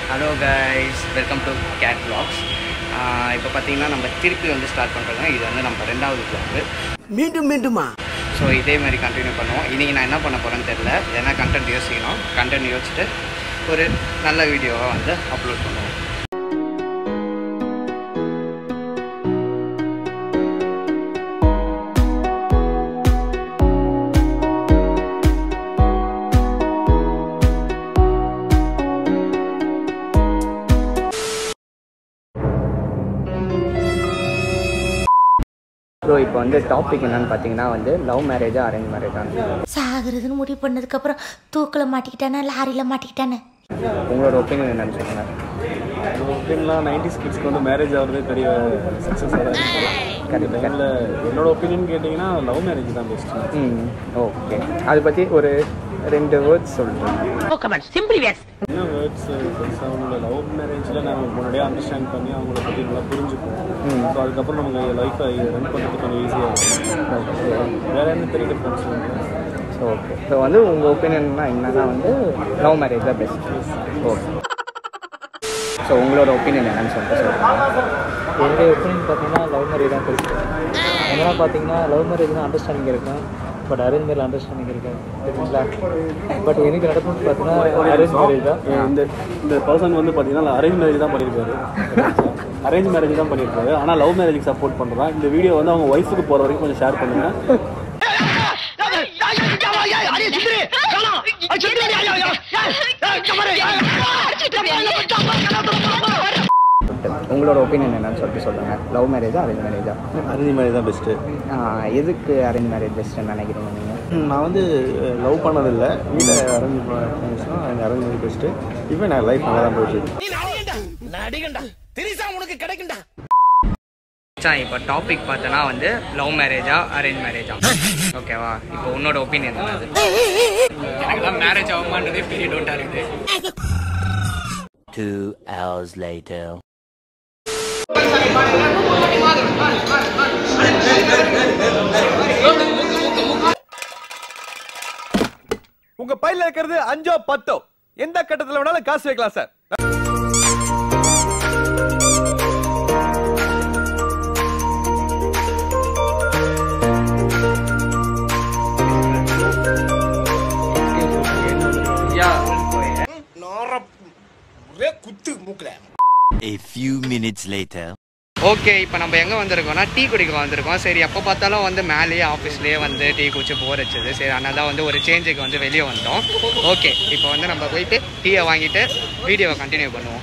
Hello guys welcome to Kate vlogs இப்போ பார்த்தீங்கன்னா நம்ம திருப்பி வந்து ஸ்டார்ட் பண்ணுறோங்க இது வந்து நம்ம ரெண்டாவது vlog மீண்டும் மீண்டுமா ஸோ இதே மாதிரி கண்டினியூ பண்ணுவோம் இன்றைக்கி நான் என்ன பண்ண போகிறேன்னு தெரில ஏன்னா கண்டென்ட் யோசிக்கணும் கண்டென்ட் யோசிச்சுட்டு ஒரு நல்ல வீடியோவை வந்து அப்லோட் பண்ணுவோம் ஸோ இப்போ வந்து டாபிக் என்னன்னு பார்த்தீங்கன்னா வந்து லவ் மேரேஜா அரேஞ்ச் மேரேஜான்னு சாகுறதுன்னு முடிவு பண்ணதுக்கப்புறம் தூக்கில் மாட்டிக்கிட்டானே லாரியில் மாட்டிக்கிட்டானே உங்களோட ஒப்பீனியன் என்னன்னு சொல்லுங்கள் ஒப்பீனியன்லாம் நைன்டிஸ் கிட்ஸ்க்கு வந்து மேரேஜ் ஆகிறதே பெரிய சக்ஸஸாக தான் கண்டிப்பாக அதில் என்னோட ஒப்பீனியன் கேட்டிங்கன்னா லவ் மேரேஜ் தான் பெஸ்ட் ம் ஓகே அதை பற்றி ஒரு ரெண்டு வேர்ட்ஸ் சொல்கிறேன் என்ன வேர்ட்ஸ் பெருசாக அவங்களோட லவ் மேரேஜில் நம்ம முன்னாடியே அண்டர்ஸ்டாண்ட் பண்ணி அவங்கள பற்றி நல்லா புரிஞ்சுப்போம் ஸோ அதுக்கப்புறம் நமக்கு லைஃப்பை ரன் பண்ணுறது கொஞ்சம் ஈஸியாக இருக்கும் வேறு எந்த பெரிய டிஃப்ரென்ஸ் ஸோ ஓகே ஸோ வந்து உங்கள் ஒப்பீனியன்னா என்னன்னா வந்து லவ் மேரேஜ் தான் பெஸ்ட் ஓகே ஸோ உங்களோட ஒப்பீனியன் என்னன்னு சொல்லிட்டு சொல்லுங்கள் என்னுடைய ஒப்பீனியன் பார்த்தீங்கன்னா லவ் மேரேஜ் தான் பெருசு என்னன்னா பார்த்தீங்கன்னா லவ் மேரேஜ்னா அண்டர்ஸ்டாண்டிங் இருக்கும் பட் அரேஞ்ச் மேரேஜ் அண்டர்ஸ்டாண்டிங் இருக்காது சரிங்களா பட் எனக்கு நடக்கும்னு பார்த்தீங்கன்னா அரேஞ்ச் மேரேஜ் தான் இந்த இந்த பர்சன் வந்து பார்த்தீங்கன்னா அரேஞ்ச் மேரேஜ் தான் பண்ணியிருக்காரு அரேஞ்ச் மேரேஜ் தான் பண்ணியிருக்காரு ஆனால் லவ் மேரேஜுக்கு சப்போர்ட் பண்ணுறான் இந்த வீடியோ வந்து அவங்க ஒய்ஃபுக்கு போகிற வரைக்கும் கொஞ்சம் ஷேர் பண்ணுங்கள் உங்களோட ஒப்பீனியன் என்னன்னு சொல்லிட்டு சொல்லுங்கள் லவ் மேரேஜா அரேஞ்ச் மேரேஜா அரேஞ்ச் மேரேஜ் தான் பெஸ்ட்டு எதுக்கு அரேஞ்ச் மேரேஜ் பெஸ்ட்டுன்னு நினைக்கிறீங்க நீங்கள் நான் வந்து லவ் பண்ணதில்லை வீட்டில் அரேஞ்ச் பண்ணிச்சுன்னா எனக்கு அரேஞ்ச் மேரேஜ் பெஸ்ட்டு இப்போ நான் லைஃப் நல்லா தான் போயிட்டு மச்சான் இப்போ டாபிக் பார்த்தோன்னா வந்து லவ் மேரேஜா அரேஞ்ச் மேரேஜா ஓகேவா இப்போ உன்னோட ஒப்பீனியன் என்னது எனக்குலாம் மேரேஜ் ஆகுமான்றதே பெரிய டவுட்டாக இருக்குது Two hours later. உங்க பையில இருக்கிறது அஞ்சோ பத்தோ எந்த கட்டத்துல வேணாலும் காசு வைக்கலாம் sir A few minutes later. Okay இப்போ நம்ம எங்கே வந்திருக்கோம்னா டீ குடிக்க வந்திருக்கோம் சரி எப்போ பார்த்தாலும் வந்து மேலேயே ஆஃபீஸ்லேயே வந்து டீ குடிச்சு போர் வச்சது சரி அதனால தான் வந்து ஒரு சேஞ்சுக்கு வந்து வெளியே வந்தோம் ஓகே இப்போ வந்து நம்ம போயிட்டு டீயை வாங்கிட்டு வீடியோவை கண்டினியூ பண்ணுவோம்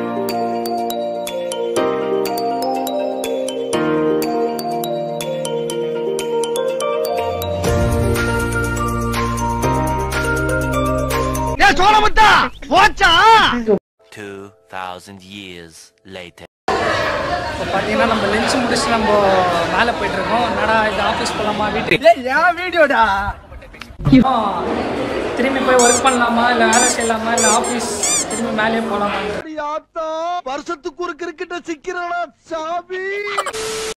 Two thousand years later. இப்போ பார்த்தீங்கன்னா நம்ம லஞ்ச் முடிச்சு நம்ம மேலே போயிட்டு இருக்கோம் என்னடா இது ஆஃபீஸ் போகலாமா வீட்டுக்கு ஏன் வீடியோடா திரும்பி போய் ஒர்க் பண்ணலாமா இல்லை வேலை செய்யலாமா இல்லை ஆஃபீஸ் திரும்பி மேலேயே போகலாமா வருஷத்துக்கு ஒரு கிரிக்கெட்ட சிக்கிறடா சாமி